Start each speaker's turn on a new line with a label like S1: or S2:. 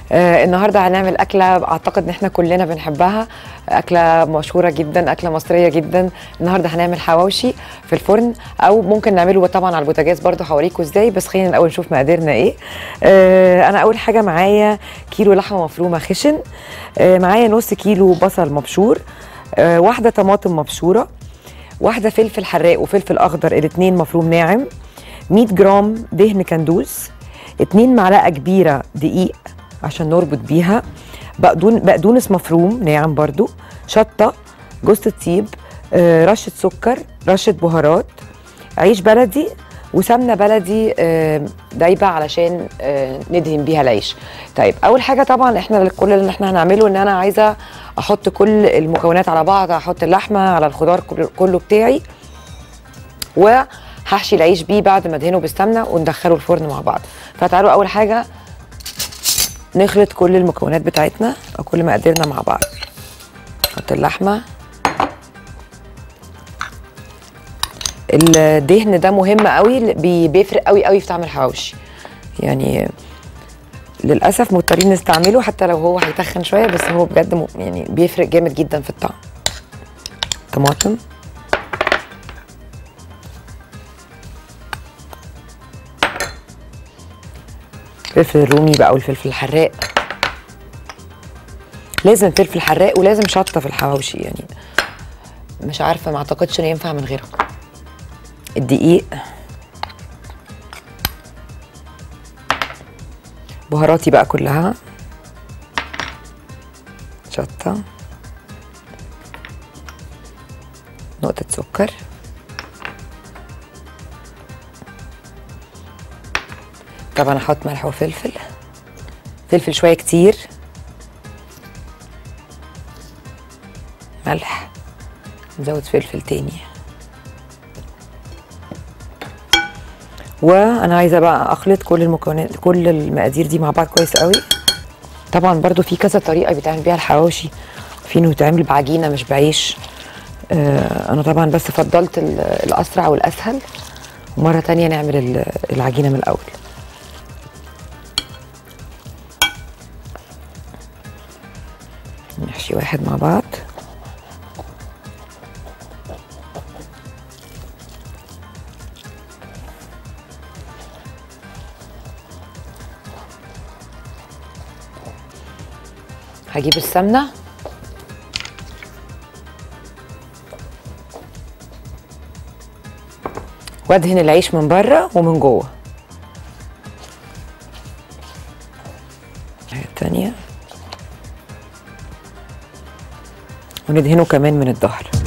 S1: آه النهارده هنعمل اكله اعتقد ان احنا كلنا بنحبها اكله مشهوره جدا اكله مصريه جدا النهارده هنعمل حواوشي في الفرن او ممكن نعمله طبعا على البوتاجاز برضه هوريكم ازاي بس خلينا الاول نشوف مقاديرنا ايه آه انا اول حاجه معايا كيلو لحمه مفرومه خشن آه معايا نص كيلو بصل مبشور آه واحده طماطم مبشوره واحده فلفل حراق وفلفل اخضر الاثنين مفروم ناعم 100 جرام دهن كندوز 2 معلقه كبيره دقيق عشان نربط بيها بقدون بقدونس مفروم ناعم برضو شطه جوز الطيب آه، رشه سكر رشه بهارات عيش بلدي وسمنه بلدي آه، دايبه علشان آه، ندهن بيها العيش طيب اول حاجه طبعا احنا كل اللي احنا هنعمله ان انا عايزه احط كل المكونات على بعض هحط اللحمه على الخضار كله- كله بتاعي وهحشي العيش بيه بعد ما ادهنه بالسمنه وندخله الفرن مع بعض فتعالوا اول حاجه نخلط كل المكونات بتاعتنا او كل مقاديرنا مع بعض نحط اللحمه الدهن ده مهم قوي بي- بيفرق قوي قوي في طعم الحواوشي يعني للاسف مضطرين نستعمله حتى لو هو هيتخن شويه بس هو بجد م- يعني بيفرق جامد جدا في الطعم طماطم فلفل الرومي بقى والفلفل الحراق لازم فلفل حراق ولازم شطه في الحواوشي يعني مش عارفه ما اعتقدش ان ينفع من غيرها الدقيق بهاراتي بقى كلها شطه نقطه سكر طبعا احط ملح وفلفل فلفل شويه كتير ملح نزود فلفل تاني وانا عايزه بقى اخلط كل المكونات كل المقادير دي مع بعض كويس قوي طبعا برضو في كذا طريقه بيتعمل بيها الحواوشي في انه يتعمل بعجينه مش بعيش آه انا طبعا بس فضلت ال- الاسرع والاسهل ومره تانية نعمل ال- العجينه من الاول نحشي واحد مع بعض هجيب السمنه وادهن العيش من بره ومن جوه الناحية التانية وندهنه كمان من الظهر